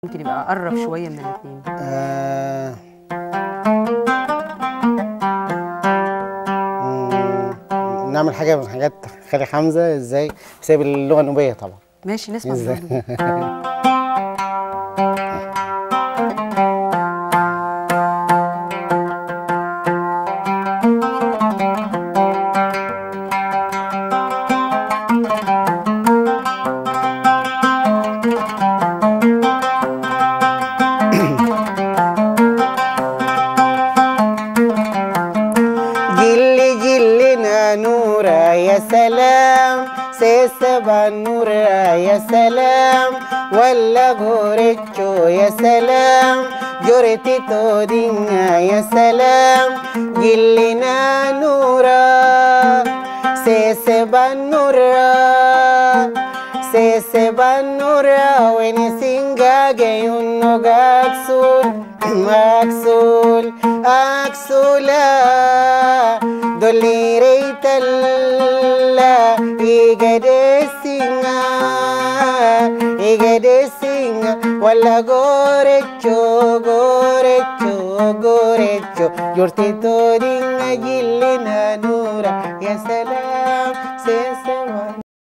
يمكن يبقى قرب شويه من الاثنين آه مم، نعمل حاجة من حاجات خالي حمزة ازاي بسبب اللغة النوبية طبعا ماشي نسمع ازاي برضه. جلي جلنا نورا يا سلام سيسبا نورا يا سلام ولا غوريتشو يا سلام جورتي تودينا يا سلام جلنا نورا سيسبا نورا سيسبا نورا وين سينجا جيونو غاكسول أكسول أكسولا dolireytalla igade singa igade singa walla gorecho gorecho gorecho jurti todinga jillina nura ya salam sesa